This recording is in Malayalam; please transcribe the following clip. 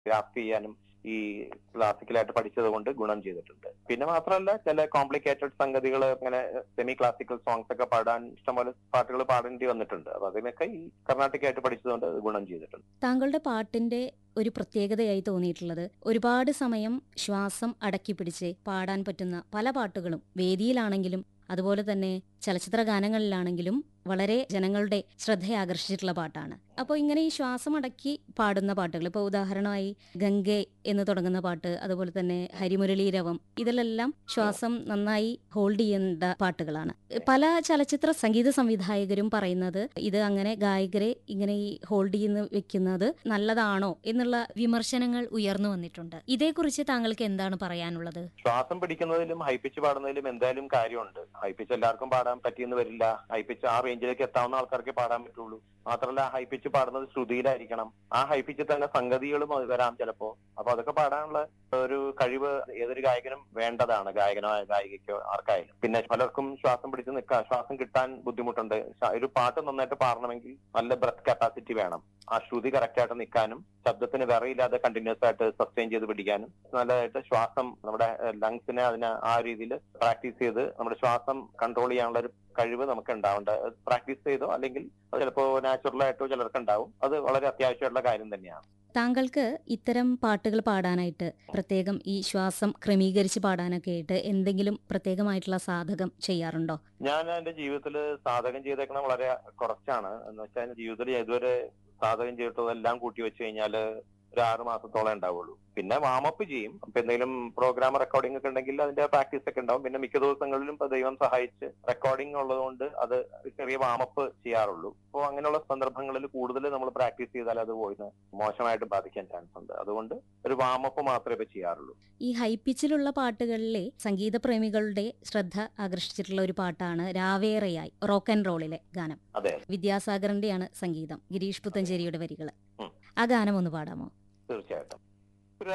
ഗ്രാസ്പ് ചെയ്യാനും ഈ ക്ലാസിക്കലായിട്ട് പഠിച്ചത് കൊണ്ട് ഗുണം ചെയ്തിട്ടുണ്ട് പിന്നെ മാത്രമല്ല ചില കോംപ്ലിക്കേറ്റഡ് സംഗതികൾ അങ്ങനെ സെമി ക്ലാസിക്കൽ സോങ്സ് ഒക്കെ പാടാൻ ഇഷ്ടംപോലെ പാട്ടുകൾ പാടേണ്ടി വന്നിട്ടുണ്ട് അപ്പൊ അതിനൊക്കെ ഈ കർണാട്ടിക് ആയിട്ട് പഠിച്ചതുകൊണ്ട് അത് ഗുണം ചെയ്തിട്ടുണ്ട് താങ്കളുടെ പാട്ടിന്റെ ഒരു പ്രത്യേകതയായി തോന്നിയിട്ടുള്ളത് ഒരുപാട് സമയം ശ്വാസം അടക്കി പിടിച്ച് പാടാൻ പറ്റുന്ന പല പാട്ടുകളും വേദിയിലാണെങ്കിലും അതുപോലെ തന്നെ ചലച്ചിത്ര ഗാനങ്ങളിലാണെങ്കിലും വളരെ ജനങ്ങളുടെ ശ്രദ്ധയാകർഷിച്ചിട്ടുള്ള പാട്ടാണ് അപ്പോൾ ഇങ്ങനെ ഈ ശ്വാസം അടക്കി പാടുന്ന പാട്ടുകൾ ഇപ്പോൾ ഉദാഹരണമായി ഗംഗെ എന്ന് തുടങ്ങുന്ന പാട്ട് അതുപോലെ തന്നെ ഹരിമുരളീരവം ഇതിലെല്ലാം ശ്വാസം നന്നായി ഹോൾഡ് ചെയ്യേണ്ട പാട്ടുകളാണ് പല ചലച്ചിത്ര സംഗീത സംവിധായകരും പറയുന്നത് ഇത് അങ്ങനെ ഗായകരെ ഇങ്ങനെ ഈ ഹോൾഡ് ചെയ്യുന്ന വെക്കുന്നത് നല്ലതാണോ എന്നുള്ള വിമർശനങ്ങൾ ഉയർന്നു വന്നിട്ടുണ്ട് ഇതേക്കുറിച്ച് താങ്കൾക്ക് എന്താണ് പറയാനുള്ളത് ശ്വാസം പിടിക്കുന്നതിലും ഹൈപ്പിച്ച് പാടുന്നതിലും എന്തായാലും കാര്യമുണ്ട് ഹൈപ്പിച്ച് എല്ലാവർക്കും പാടാൻ പറ്റിയെന്ന് വരില്ല ഹൈപ്പിച്ച് ആ റേഞ്ചിലേക്ക് എത്താവുന്ന ആൾക്കാർക്ക് പാടാൻ പറ്റുള്ളൂ മാത്രമല്ല ഹൈപ്പിച്ച് പാടുന്നത് ശ്രുതിയിലായിരിക്കണം ആ ഹൈപ്പിച്ച് തന്നെ സംഗതികളും അത് വരാം ചിലപ്പോ അപ്പൊ അതൊക്കെ പാടാനുള്ള ഒരു കഴിവ് ഏതൊരു ഗായകനും വേണ്ടതാണ് ഗായകനോ ഗായികയ്ക്കോ ആർക്കായാലും പിന്നെ പലർക്കും ശ്വാസം പിടിച്ച് നിൽക്കാൻ ശ്വാസം കിട്ടാൻ ബുദ്ധിമുട്ടുണ്ട് ശ- ഒരു പാട്ട് നന്നായിട്ട് പാടണമെങ്കിൽ നല്ല ബ്രത്ത് കപ്പാസിറ്റി വേണം ആ ശ്രുതി കറക്റ്റ് ആയിട്ട് നിൽക്കാനും ശബ്ദത്തിന് വിറയില്ലാതെ കണ്ടിന്യൂസ് ആയിട്ട് സസ്റ്റെയിൻ ചെയ്ത് പിടിക്കാനും നല്ലതായിട്ട് ശ്വാസം നമ്മുടെ ലങ്സിനെ അതിനെ ആ രീതിയിൽ പ്രാക്ടീസ് ചെയ്ത് നമ്മുടെ ശ്വാസം കൺട്രോൾ ചെയ്യാനുള്ള ഒരു കഴിവ് നമുക്ക് ഉണ്ടാവേണ്ട പ്രാക്ടീസ് ചെയ്തോ അല്ലെങ്കിൽ അത് ചിലപ്പോ നാച്ചുറൽ ആയിട്ടോ ചിലർക്ക് ഉണ്ടാവും അത് വളരെ അത്യാവശ്യമായിട്ടുള്ള കാര്യം തന്നെയാണ് താങ്കൾക്ക് ഇത്തരം പാട്ടുകൾ പാടാനായിട്ട് പ്രത്യേകം ഈ ശ്വാസം ക്രമീകരിച്ച് പാടാനൊക്കെ ആയിട്ട് എന്തെങ്കിലും പ്രത്യേകമായിട്ടുള്ള സാധകം ചെയ്യാറുണ്ടോ ഞാൻ എന്റെ ജീവിതത്തിൽ സാധകം ചെയ്തേക്കണ വളരെ കുറച്ചാണ് എന്ന് വെച്ചാൽ ജീവിതത്തിൽ ഇതുവരെ സാധകം ചെയ്തിട്ടതെല്ലാം കൂട്ടി വെച്ച് കഴിഞ്ഞാല് ഒരു ആറ് മാസത്തോളം ഉണ്ടാവുള്ളൂ പിന്നെ വാമപ്പ് ചെയ്യും അപ്പൊ എന്തെങ്കിലും പ്രോഗ്രാം റെക്കോർഡിംഗ് ഒക്കെ ഉണ്ടെങ്കിൽ അതിന്റെ പ്രാക്ടീസ് ഒക്കെ ഉണ്ടാവും പിന്നെ മിക്ക ദിവസങ്ങളിലും ഇപ്പൊ ദൈവം സഹായിച്ച് റെക്കോർഡിംഗ് ഉള്ളതുകൊണ്ട് അത് ഒരു ചെറിയ വാമപ്പ് ചെയ്യാറുള്ളൂ അപ്പോൾ അങ്ങനെയുള്ള സന്ദർഭങ്ങളിൽ കൂടുതൽ നമ്മൾ പ്രാക്ടീസ് ചെയ്താൽ അത് വോയിസ് മോശമായിട്ട് ബാധിക്കാൻ ചാൻസ് ഉണ്ട് അതുകൊണ്ട് ഒരു വാമപ്പ് മാത്രമേ ഇപ്പൊ ചെയ്യാറുള്ളൂ ഈ ഹൈ പിച്ചിലുള്ള പാട്ടുകളിലെ സംഗീത പ്രേമികളുടെ ശ്രദ്ധ ആകർഷിച്ചിട്ടുള്ള ഒരു പാട്ടാണ് രാവേറെയായി റോക്ക് ആൻഡ് റോളിലെ ഗാനം അതെ വിദ്യാസാഗറിന്റെയാണ് സംഗീതം ഗിരീഷ് പുത്തഞ്ചേരിയുടെ വരികൾ ഉം. ആ ഗാനം ഒന്ന് പാടാമോ തീർച്ചയായിട്ടും